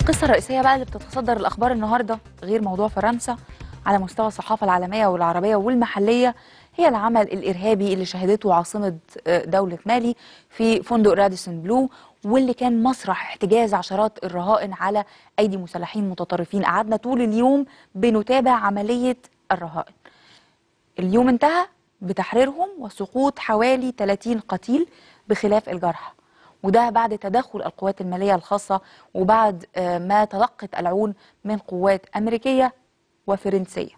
القصة الرئيسية بقى اللي بتتصدر الأخبار النهاردة غير موضوع فرنسا على مستوى الصحافة العالمية والعربية والمحلية هي العمل الإرهابي اللي شهدته عاصمة دولة مالي في فندق راديسون بلو واللي كان مسرح احتجاز عشرات الرهائن على أيدي مسلحين متطرفين قعدنا طول اليوم بنتابع عملية الرهائن اليوم انتهى بتحريرهم وسقوط حوالي 30 قتيل بخلاف الجرحى وده بعد تدخل القوات المالية الخاصة وبعد ما تلقت العون من قوات أمريكية وفرنسية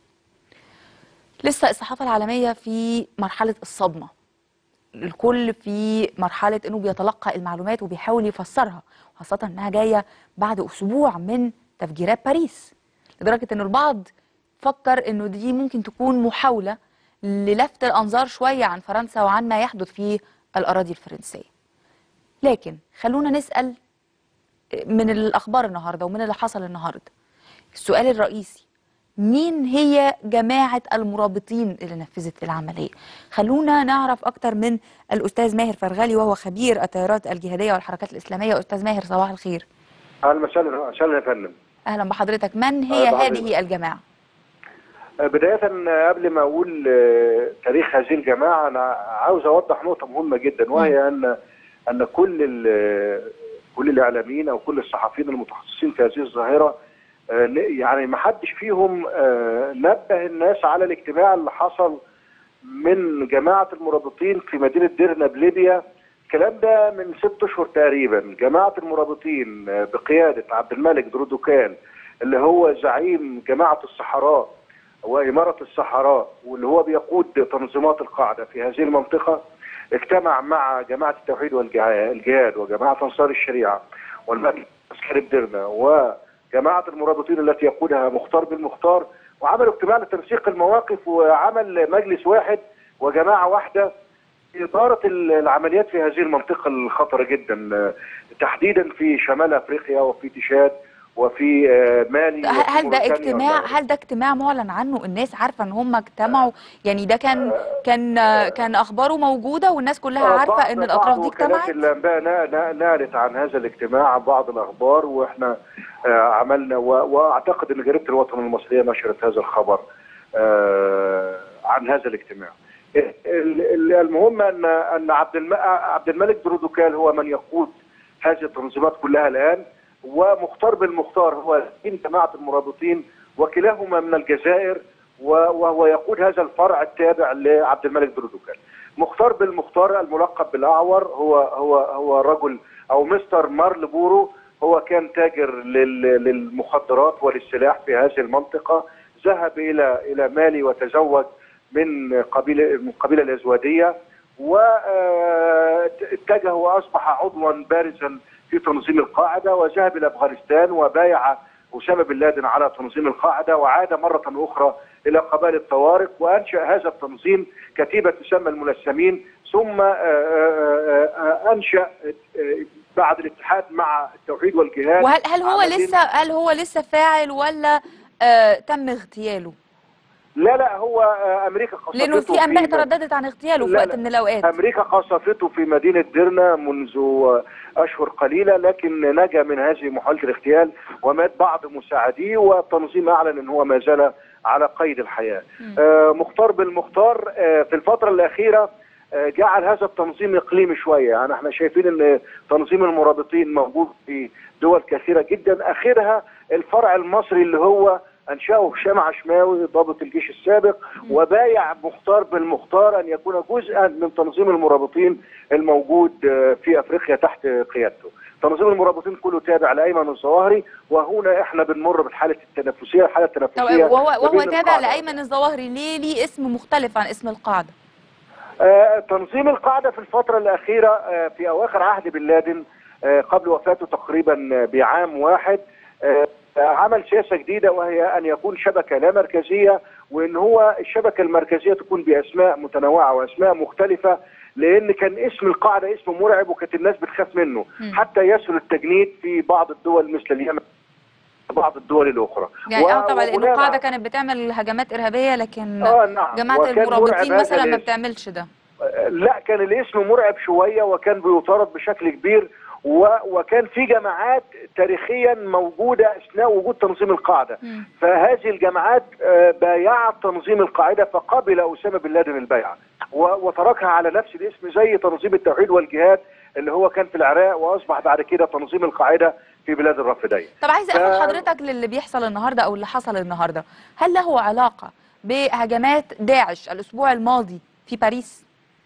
لسه الصحافة العالمية في مرحلة الصدمة الكل في مرحلة أنه بيتلقى المعلومات وبيحاول يفسرها خاصة أنها جاية بعد أسبوع من تفجيرات باريس لدرجة أن البعض فكر أنه دي ممكن تكون محاولة للفت الأنظار شوية عن فرنسا وعن ما يحدث في الأراضي الفرنسية لكن خلونا نسأل من الأخبار النهاردة ومن اللي حصل النهاردة السؤال الرئيسي مين هي جماعة المرابطين اللي نفذت العملية خلونا نعرف أكتر من الأستاذ ماهر فرغالي وهو خبير التيارات الجهادية والحركات الإسلامية أستاذ ماهر صباح الخير اهلا وسهلا وسهلا يا فندم أهلا بحضرتك من هي أهلا هذه بحضرتك. الجماعة بداية قبل ما أقول آه، تاريخ هذه الجماعة أنا عاوز أوضح نقطة مهمة جدا وهي أن أن كل ال- كل الإعلاميين أو كل الصحفيين المتخصصين في هذه الظاهرة آه، ن- يعني ما حدش فيهم آه، نبه الناس على الاجتماع اللي حصل من جماعة المرابطين في مدينة ديرنا بليبيا الكلام ده من ست اشهر تقريبا جماعة المرابطين آه، بقيادة عبد الملك درودوكان اللي هو زعيم جماعة الصحراء وإمارة الصحراء واللي هو بيقود تنظيمات القاعدة في هذه المنطقة اجتمع مع جماعة التوحيد والجهاد وجماعة أنصار الشريعة والمجلس العسكري بدرنا وجماعة المرابطين التي يقودها مختار بالمختار وعملوا اجتماع لتنسيق المواقف وعمل مجلس واحد وجماعة واحدة إدارة العمليات في هذه المنطقة الخطرة جدا آه، تحديدا في شمال أفريقيا وفي تشاد وفي آه، مالي هل وفي هل ده موريتانيا اجتماع والمغرب. هل ده اجتماع معلن عنه الناس عارفة ان هم اجتمعوا يعني ده كان كان كان اخباره موجودة والناس كلها آه، عارفة بعض- ان الاطراف بعض دي وكالات اجتمعت الانباء نا- نا- نالت عن هذا الاجتماع بعض الاخبار واحنا آه، عملنا و- واعتقد ان جريده الوطن المصريه نشرت هذا الخبر آه، عن هذا الاجتماع. ال- ال- المهم ان ان عبد الم- عبد الملك درودوكال هو من يقود هذه التنظيمات كلها الان ومختار بالمختار هو من جماعه المرابطين وكلاهما من الجزائر و- وهو يقود هذا الفرع التابع لعبد الملك درودوكال. مختار بالمختار الملقب بالاعور هو هو هو رجل او مستر مارل بورو هو كان تاجر لل- للمخدرات وللسلاح في هذه المنطقه ذهب الى الى مالي وتزوج من قبيله من القبيله الازواديه واتجه واصبح عضوا بارزا في تنظيم القاعده وذهب الى افغانستان وبايع اسامه بن لادن على تنظيم القاعده وعاد مره اخرى الى قبائل الطوارق وانشا هذا التنظيم كتيبه تسمى الملثمين ثم آه، آه، آه، انشا آه، بعد الاتحاد مع التوحيد والجهاد وهل هل هو عملين- لسه هل هو لسه فاعل ولا آه تم اغتياله لا لا هو آه، امريكا قصفته لانه في انباء في- ترددت عن اغتياله في لا، وقت لا. من الاوقات امريكا قصفته في مدينه ديرنا منذ اشهر قليله لكن نجا من هذه محاوله الاغتيال ومات بعض مساعديه والتنظيم اعلن ان هو ما زال على قيد الحياه. آه مختار بالمختار آه في الفتره الاخيره آه جعل هذا التنظيم اقليمي شويه يعني احنا شايفين ان تنظيم المرابطين موجود في دول كثيره جدا اخرها الفرع المصري اللي هو انشاه هشام عشماوي ضابط الجيش السابق وبايع مختار بالمختار ان يكون جزءا من تنظيم المرابطين الموجود آه، في افريقيا تحت قيادته. تنظيم المرابطين كله تابع لايمن الظواهري وهنا احنا بنمر بالحاله التنافسيه الحاله طب التنافسيه وهو ما وهو بين تابع القاعدة. لايمن الظواهري ليه ليه اسم مختلف عن اسم القاعده آه، تنظيم القاعدة في الفترة الأخيرة آه، في أواخر عهد بن لادن آه، قبل وفاته تقريبا بعام واحد آه، آه، عمل سياسة جديدة وهي أن يكون شبكة لا مركزية وأن هو الشبكة المركزية تكون بأسماء متنوعة وأسماء مختلفة لأن كان اسم القاعدة اسم مرعب وكانت الناس بتخاف منه مم. حتى يسهل التجنيد في بعض الدول مثل اليمن بعض الدول الأخرى يعني و- اه طبعا لان وبناء القاعده على- كانت بتعمل هجمات ارهابيه لكن آه نعم جماعه وكان مرعب المرابطين هذا مثلا ما الاسم. بتعملش ده لا كان الاسم مرعب شويه وكان بيطارد بشكل كبير و- وكان في جماعات تاريخيا موجوده اثناء وجود تنظيم القاعده مم. فهذه الجماعات آه، بايعت تنظيم القاعده فقبل اسامه بن لادن البيعه و- وتركها على نفس الاسم زي تنظيم التوحيد والجهاد اللي هو كان في العراق واصبح بعد كده تنظيم القاعده في بلاد الرافديه طب عايز ف- اخد حضرتك للي بيحصل النهارده او اللي حصل النهارده هل له علاقه بهجمات داعش الاسبوع الماضي في باريس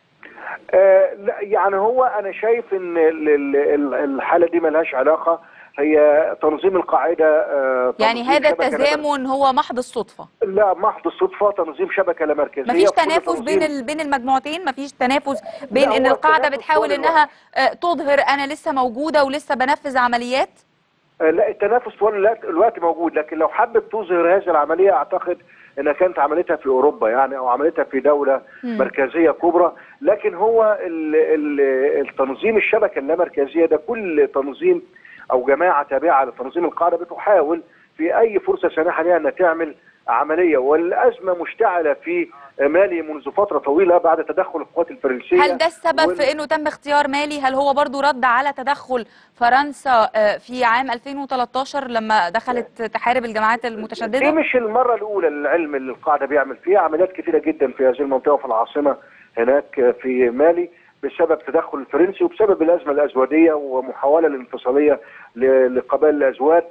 آه لا يعني هو انا شايف ان ال- ال- ال- الحاله دي ملهاش علاقه هي تنظيم القاعده آه يعني تنظيم هذا شبكة التزامن هو محض الصدفه لا- لا محض الصدفه تنظيم شبكه لا مركزيه مفيش وكل تنافس بين تنظيم- ال... بين المجموعتين مفيش تنافس بين لا، ان هو القاعده التنافس بتحاول طول انها آه، تظهر انا لسه موجوده ولسه بنفذ عمليات آه، لا التنافس طول الوقت- الوقت موجود لكن لو حبت تظهر هذه العمليه اعتقد انها كانت عملتها في اوروبا يعني او عملتها في دوله مم. مركزيه كبرى لكن هو ال ال التنظيم الشبكه اللامركزيه ده كل تنظيم او جماعه تابعه لتنظيم القاعده بتحاول في اي فرصه سانحه لها انها تعمل عمليه والازمه مشتعله في مالي منذ فتره طويله بعد تدخل القوات الفرنسيه هل ده السبب وال- في انه تم اختيار مالي هل هو برضو رد على تدخل فرنسا آه، في عام 2013 لما دخلت تحارب الجماعات دي المتشدده مش المرة الأولى العلم اللي القاعدة بيعمل فيها عمليات كثيرة جدا في هذه المنطقة وفي العاصمة هناك في مالي بسبب تدخل الفرنسي وبسبب الأزمة الأزودية ومحاولة الانفصالية ل- لقبائل الأزواد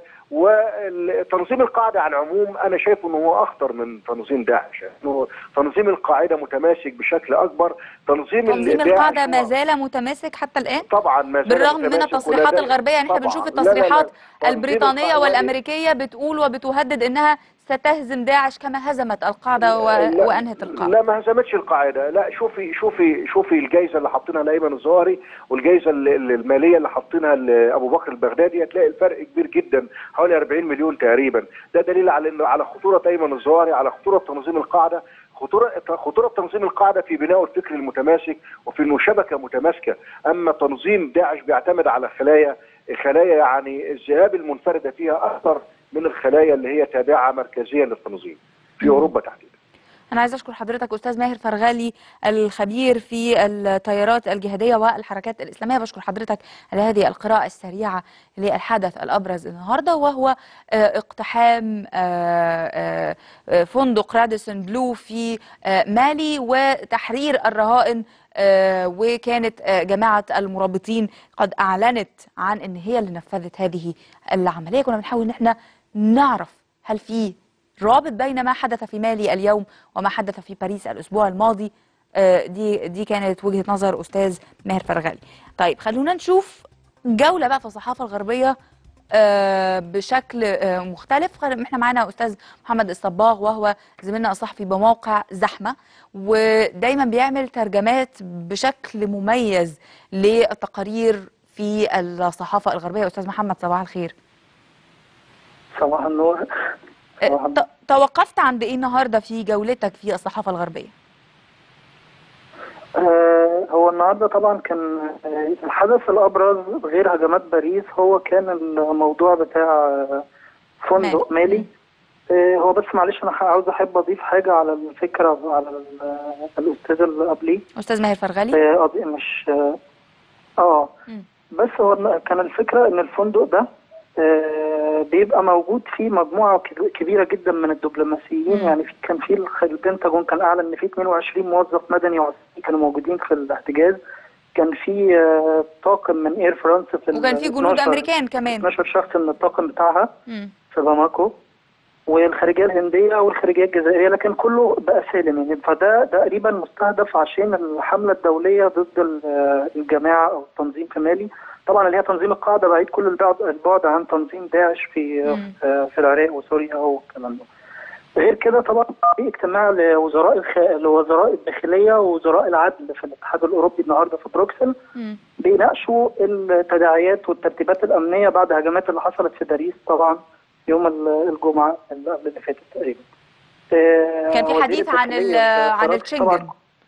وتنظيم القاعدة على العموم أنا شايف أنه هو أخطر من تنظيم داعش إنه تنظيم القاعدة متماسك بشكل أكبر تنظيم تنظيم داعش القاعده هو- ما زال متماسك حتى الان طبعا ما زال بالرغم من متماسك التصريحات ولديه- الغربيه يعني احنا طبعاً. بنشوف لا، لا، لا. التصريحات تنظيم البريطانيه القاعدة- والامريكيه بتقول وبتهدد انها ستهزم داعش كما هزمت القاعده و... لا- وانهت القاعده لا ما هزمتش القاعده لا شوفي شوفي شوفي الجائزه اللي حاطينها لايمن الظاهري والجائزه ال- ال- الماليه اللي حاطينها لابو بكر البغدادي هتلاقي الفرق كبير جدا حوالي 40 مليون تقريبا ده دليل على انه على خطوره ايمن الظاهري على خطوره تنظيم القاعده خطوره خطوره تنظيم القاعده في بناء الفكر المتماسك وفي انه شبكه متماسكه اما تنظيم داعش بيعتمد على خلايا خلايا يعني الذئاب المنفرده فيها اكثر من الخلايا اللي هي تابعه مركزيا للتنظيم في اوروبا تحديدا انا عايز اشكر حضرتك استاذ ماهر فرغالي الخبير في التيارات الجهاديه والحركات الاسلاميه بشكر حضرتك على هذه القراءه السريعه للحدث الابرز النهارده وهو آه، اقتحام آه، آه، آه، فندق راديسون بلو في آه، مالي وتحرير الرهائن آه، وكانت آه، جماعه المرابطين قد اعلنت عن ان هي اللي نفذت هذه العمليه كنا بنحاول ان احنا نعرف هل في رابط بين ما حدث في مالي اليوم وما حدث في باريس الاسبوع الماضي آه، دي دي كانت وجهه نظر استاذ ماهر فرغالي. طيب خلونا نشوف جوله بقى في الصحافه الغربيه آه، بشكل آه، مختلف خل- احنا معانا استاذ محمد الصباغ وهو زميلنا الصحفي بموقع زحمه ودايما بيعمل ترجمات بشكل مميز للتقارير في الصحافه الغربيه استاذ محمد صباح الخير. صباح النور صباح آه، النور. ت- توقفت عند ايه النهارده في جولتك في الصحافه الغربيه؟ آه هو النهارده طبعا كان آه، الحدث الابرز غير هجمات باريس هو كان الموضوع بتاع آه، فندق مالي. مالي آه هو بس معلش انا ح- عاوز احب اضيف حاجه على الفكره على ال- آه، الاستاذ اللي قبليه استاذ ماهر فرغلي آه قضية مش اه آه. مم. بس هو الن- كان الفكرة ان الفندق ده آه بيبقى موجود فيه مجموعة كب- كبيرة جدا من الدبلوماسيين مم. يعني في كان في الخ- البنتاجون كان اعلن ان في 22 موظف مدني وعسكري كانوا موجودين في الاحتجاز كان في آه طاقم من اير فرانس في ال وكان في جنود 12 امريكان كمان 12 شخص من الطاقم بتاعها مم. في باماكو والخارجيه الهنديه والخارجيه الجزائريه لكن كله بقى سالم يعني فده تقريبا مستهدف عشان الحمله الدوليه ضد ال- الجماعه او التنظيم في مالي طبعا اللي هي تنظيم القاعده بعيد كل البعد البعد عن تنظيم داعش في مم. في العراق وسوريا والكلام ده غير كده طبعا في اجتماع لوزراء الخ... لوزراء الداخليه ووزراء العدل في الاتحاد الاوروبي النهارده في بروكسل مم. بيناقشوا التداعيات والترتيبات الامنيه بعد هجمات اللي حصلت في باريس طبعا يوم ال- الجمعه اللي قبل اللي فاتت تقريبا. آه، كان في وزير حديث عن ال- الداخلية عن فرنسا الشنجن طبعاً،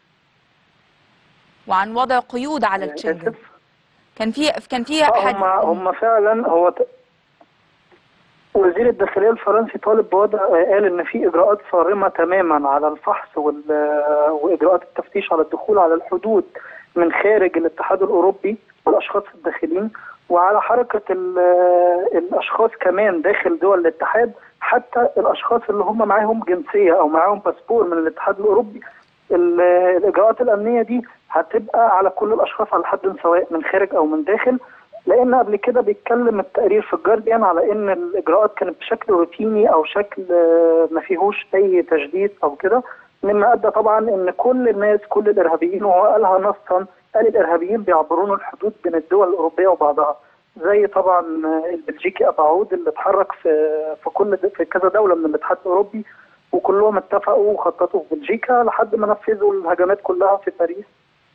وعن وضع قيود على آه، الشنجن آسف. كان في كان في آه، حد هم هم فعلا هو ت... وزير الداخليه الفرنسي طالب بوضع آه، قال ان في اجراءات صارمه تماما على الفحص وال... آه، واجراءات التفتيش على الدخول على الحدود من خارج الاتحاد الاوروبي والاشخاص الداخلين وعلى حركه ال- الاشخاص كمان داخل دول الاتحاد حتى الاشخاص اللي هم معاهم جنسيه او معاهم باسبور من الاتحاد الاوروبي ال- الاجراءات الامنيه دي هتبقى على كل الاشخاص على حد سواء من خارج او من داخل لان قبل كده بيتكلم التقرير في الجارديان على ان الاجراءات كانت بشكل روتيني او شكل آه، ما فيهوش اي تجديد او كده مما ادى طبعا ان كل الناس كل الارهابيين وهو قالها نصا قال الارهابيين بيعبرون الحدود بين الدول الاوروبيه وبعضها زي طبعا آه، البلجيكي ابو عود اللي اتحرك في في كل في كذا دوله من الاتحاد الاوروبي وكلهم اتفقوا وخططوا في بلجيكا لحد ما نفذوا الهجمات كلها في باريس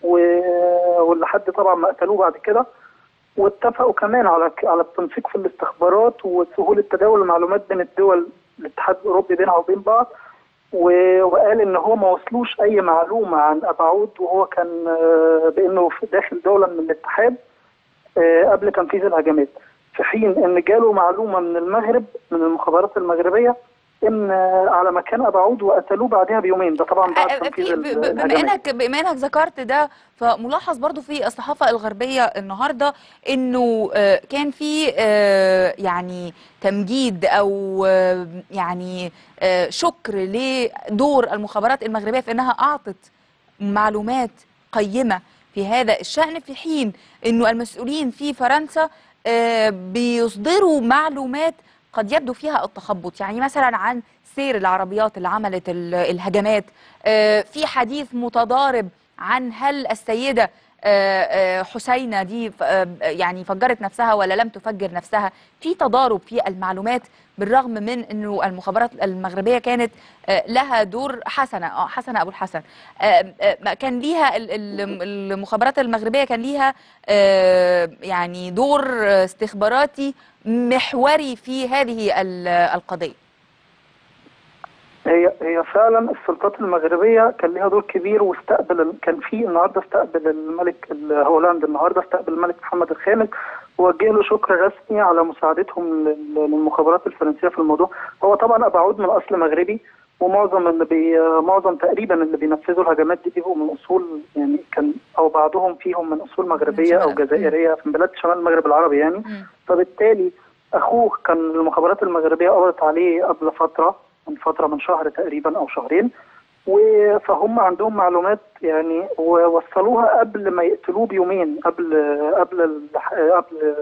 و- ولحد طبعا ما قتلوه بعد كده واتفقوا كمان على على التنسيق في الاستخبارات وسهوله تداول المعلومات بين الدول الاتحاد الاوروبي بينها وبين بعض و- وقال ان هو ما وصلوش اي معلومه عن ابعود وهو كان آه، بانه في داخل دوله من الاتحاد آه، قبل تنفيذ الهجمات في حين ان جاله معلومه من المغرب من المخابرات المغربيه ان آه، على مكان ابعود وقتلوه بعدها بيومين ده طبعا بعد آه، تنفيذ في ب- ب- بما الهجمات انك بما انك ذكرت ده فملاحظ برضو في الصحافه الغربيه النهارده انه آه، كان في آه، يعني تمجيد او آه، يعني آه، شكر لدور المخابرات المغربيه في انها اعطت معلومات قيمه في هذا الشان في حين انه المسؤولين في فرنسا آه، بيصدروا معلومات قد يبدو فيها التخبط يعني مثلا عن سير العربيات اللي عملت ال- الهجمات آه، في حديث متضارب عن هل السيدة آه، آه، حسينة دي ف- آه، يعني فجرت نفسها ولا لم تفجر نفسها في تضارب في المعلومات بالرغم من انه المخابرات المغربيه كانت آه، لها دور حسنه اه حسنه ابو الحسن آه، آه، كان ليها ال- ال- المخابرات المغربيه كان ليها آه، يعني دور استخباراتي محوري في هذه ال- القضيه هي هي فعلا السلطات المغربيه كان ليها دور كبير واستقبل كان في النهارده استقبل الملك هولندا النهارده استقبل الملك محمد الخامس ووجه له شكر رسمي على مساعدتهم لل- للمخابرات الفرنسيه في الموضوع هو طبعا ابعود من اصل مغربي ومعظم اللي بي معظم تقريبا اللي بينفذوا الهجمات دي بيبقوا من اصول يعني كان او بعضهم فيهم من اصول مغربيه او شمال- جزائريه في بلاد شمال المغرب العربي يعني مم. فبالتالي اخوه كان المخابرات المغربيه قبضت عليه قبل فتره من فتره من شهر تقريبا او شهرين و- فهم عندهم معلومات يعني ووصلوها قبل ما يقتلوه بيومين قبل قبل ال- قبل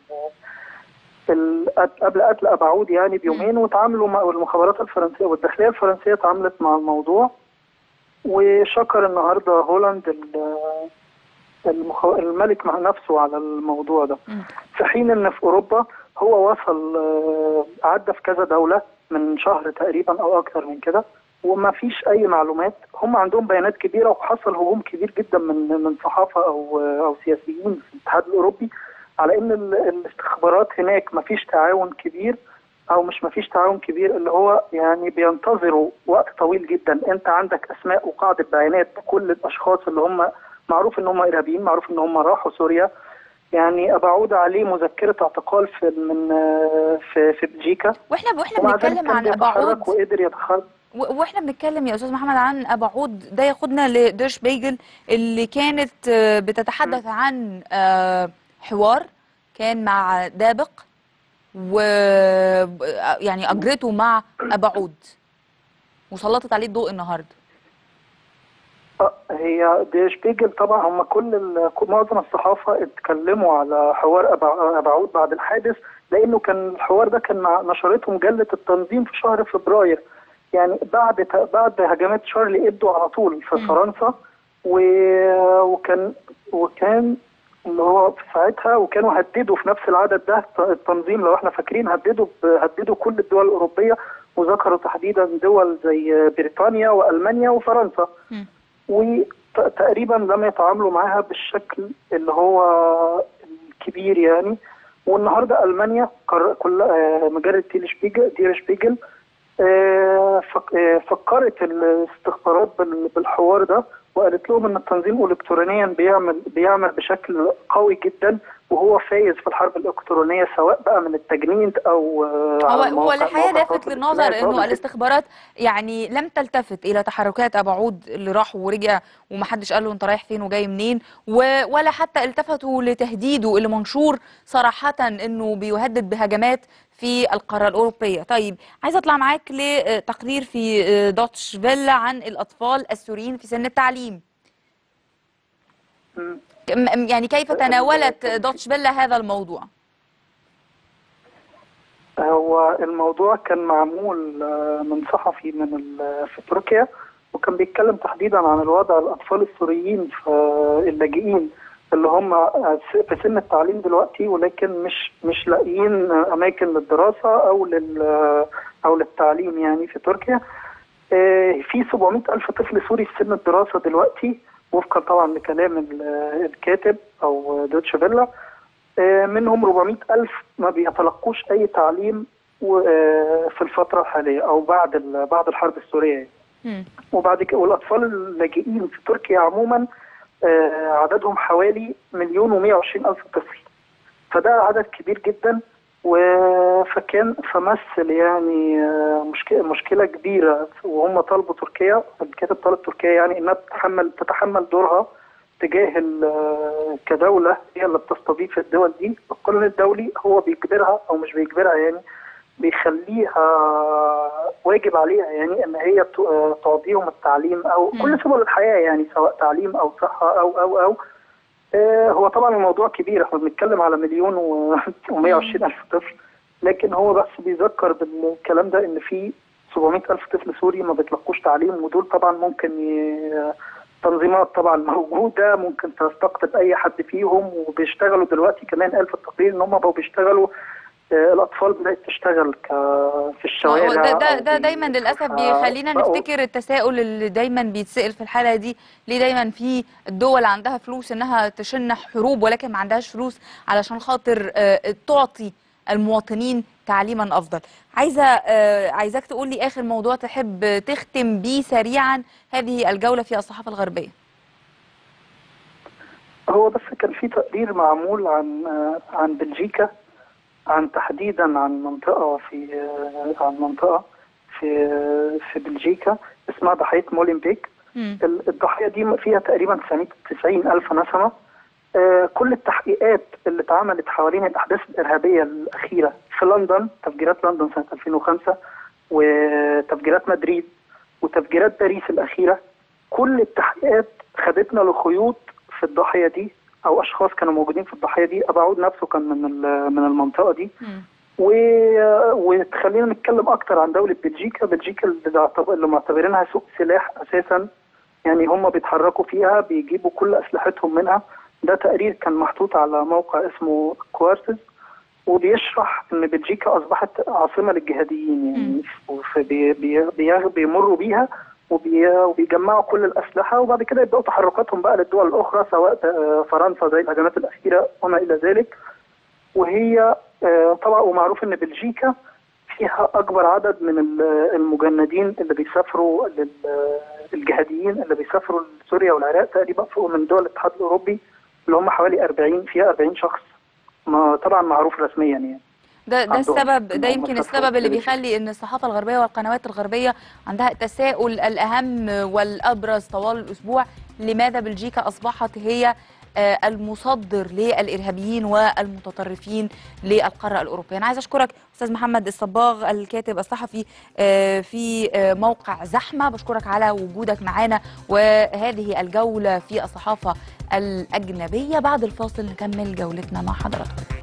ال- قبل قتل ابعود يعني بيومين وتعاملوا مع المخابرات الفرنسيه والداخليه الفرنسيه تعاملت مع الموضوع وشكر النهارده هولاند ال- المخ... الملك مع نفسه على الموضوع ده مم. في حين ان في اوروبا هو وصل آه، عدى في كذا دوله من شهر تقريبا او اكثر من كده وما فيش اي معلومات هم عندهم بيانات كبيره وحصل هجوم كبير جدا من من صحافه او او سياسيين في الاتحاد الاوروبي على ان ال- الاستخبارات هناك ما فيش تعاون كبير او مش ما فيش تعاون كبير اللي هو يعني بينتظروا وقت طويل جدا انت عندك اسماء وقاعده بيانات بكل الاشخاص اللي هم معروف ان هم ارهابيين معروف ان هم راحوا سوريا يعني ابعود عليه مذكره اعتقال في من آه، في في بلجيكا واحنا واحنا ومع ذلك بنتكلم كان عن بيتحرك ابعود وقدر يتحرك و- واحنا بنتكلم يا استاذ محمد عن ابعود ده ياخدنا لديرش بيجل اللي كانت آه، بتتحدث عن آه، حوار كان مع دابق و آه، يعني اجرته مع ابعود وسلطت عليه الضوء النهارده آه، هي دي شبيجل طبعا هم كل ال- معظم الصحافه اتكلموا على حوار أبع- ابعود بعد الحادث لانه كان الحوار ده كان مع نشرته مجله التنظيم في شهر فبراير يعني بعد ت- بعد هجمات شارلي ابدو على طول في مم. فرنسا و- وكان وكان اللي هو في ساعتها وكانوا هددوا في نفس العدد ده التنظيم لو احنا فاكرين هددوا ب- هددوا كل الدول الاوروبيه وذكروا تحديدا دول زي بريطانيا والمانيا وفرنسا مم. وتقريبا لم يتعاملوا معاها بالشكل اللي هو الكبير يعني والنهارده المانيا قر- كل آه، مجله دير شبيجل دير شبيجل آه، فك- آه، فكرت الاستخبارات بال- بالحوار ده وقالت لهم ان التنظيم الكترونيا بيعمل بيعمل بشكل قوي جدا وهو فايز في الحرب الالكترونيه سواء بقى من التجنيد او آه، هو على هو المواقع- الحقيقه مواقع لافت التواصل للنظر الاجتماعي انه طبعاً. الاستخبارات يعني لم تلتفت الى تحركات ابو عود اللي راح ورجع ومحدش قال له انت رايح فين وجاي منين و- ولا حتى التفتوا لتهديده اللي منشور صراحه انه بيهدد بهجمات في القاره الاوروبيه طيب عايزه اطلع معاك لتقرير في دوتش فيلا عن الاطفال السوريين في سن التعليم مم. م- يعني كيف تناولت دوتش فيلا هذا الموضوع هو الموضوع كان معمول آه، من صحفي من ال- في تركيا وكان بيتكلم تحديدا عن الوضع الاطفال السوريين في اللاجئين اللي هم في سن التعليم دلوقتي ولكن مش مش لاقيين اماكن للدراسه او لل او للتعليم يعني في تركيا آه، في 700 الف طفل سوري في سن الدراسه دلوقتي وفقا طبعا لكلام ال- الكاتب او دوتش فيلا آه، منهم 400 ألف ما بيتلقوش أي تعليم و- آه، في الفترة الحالية أو بعد ال- بعد الحرب السورية يعني. مم. وبعد كده والأطفال اللاجئين في تركيا عموما آه، عددهم حوالي مليون ومية وعشرين ألف طفل فده عدد كبير جدا و- فكان فمثل يعني آه، مشكلة مشكلة كبيرة وهم طالبوا تركيا الكاتب طالب تركيا يعني انها تتحمل تتحمل دورها تجاه ال- كدولة هي اللي بتستضيف الدول دي القانون الدولي هو بيجبرها او مش بيجبرها يعني بيخليها واجب عليها يعني ان هي ت- تعطيهم التعليم او مم. كل سبل الحياة يعني سواء تعليم او صحة او او او آه، هو طبعا الموضوع كبير احنا بنتكلم على مليون و120 الف طفل لكن هو بس بيذكر بالكلام ده ان في 700 الف طفل سوري ما بيتلقوش تعليم ودول طبعا ممكن ي... تنظيمات طبعا موجوده ممكن تستقطب اي حد فيهم وبيشتغلوا دلوقتي كمان قال في التقرير ان هم بقوا بيشتغلوا آه، الاطفال بدات تشتغل ك... في الشوارع ده ده أو ده بي- دايما للاسف بيخلينا بقوا- نفتكر التساؤل اللي دايما بيتسال في الحاله دي ليه دايما في الدول عندها فلوس انها تشن حروب ولكن ما عندهاش فلوس علشان خاطر آه، تعطي المواطنين تعليما افضل عايزه آه، عايزاك تقول لي اخر موضوع تحب تختم بيه سريعا هذه الجوله في الصحافه الغربيه هو بس كان في تقرير معمول عن آه، عن بلجيكا عن تحديدا عن منطقة في آه، عن منطقة في آه، في بلجيكا اسمها ضحية مولنبيك مم. ال- الضحية دي فيها تقريبا 990 ألف نسمة آه، كل التحقيقات اللي اتعملت حوالين الأحداث الإرهابية الأخيرة في لندن تفجيرات لندن سنة 2005 وتفجيرات مدريد وتفجيرات باريس الأخيرة كل التحقيقات خدتنا لخيوط في الضحية دي أو أشخاص كانوا موجودين في الضحية دي أبو عود نفسه كان من ال- من المنطقة دي مم. و... وتخلينا نتكلم اكتر عن دوله بلجيكا بلجيكا اللي تعتبر- اللي معتبرينها سوق سلاح اساسا يعني هم بيتحركوا فيها بيجيبوا كل اسلحتهم منها ده تقرير كان محطوط على موقع اسمه كوارتز وبيشرح ان بلجيكا اصبحت عاصمه للجهاديين يعني وفي- بي... بي... بي... بيمروا بيها وبي... وبيجمعوا كل الاسلحه وبعد كده يبداوا تحركاتهم بقى للدول الاخرى سواء آه، فرنسا زي الهجمات الاخيره وما الى ذلك وهي آه، طبعا ومعروف ان بلجيكا فيها اكبر عدد من ال- المجندين اللي بيسافروا لل- الجهاديين اللي بيسافروا لسوريا والعراق تقريبا فوق من دول الاتحاد الاوروبي اللي هم حوالي 40 فيها 40 شخص ما طبعا معروف رسميا يعني ده ده عندهم السبب ده هم يمكن سافروا السبب اللي بلجيكا. بيخلي ان الصحافه الغربيه والقنوات الغربيه عندها التساؤل الاهم والابرز طوال الاسبوع لماذا بلجيكا اصبحت هي آه، المصدر للارهابيين والمتطرفين للقاره الاوروبيه انا عايزه اشكرك استاذ محمد الصباغ الكاتب الصحفي آه، في آه، موقع زحمه بشكرك على وجودك معنا وهذه الجوله في الصحافه الاجنبيه بعد الفاصل نكمل جولتنا مع حضراتكم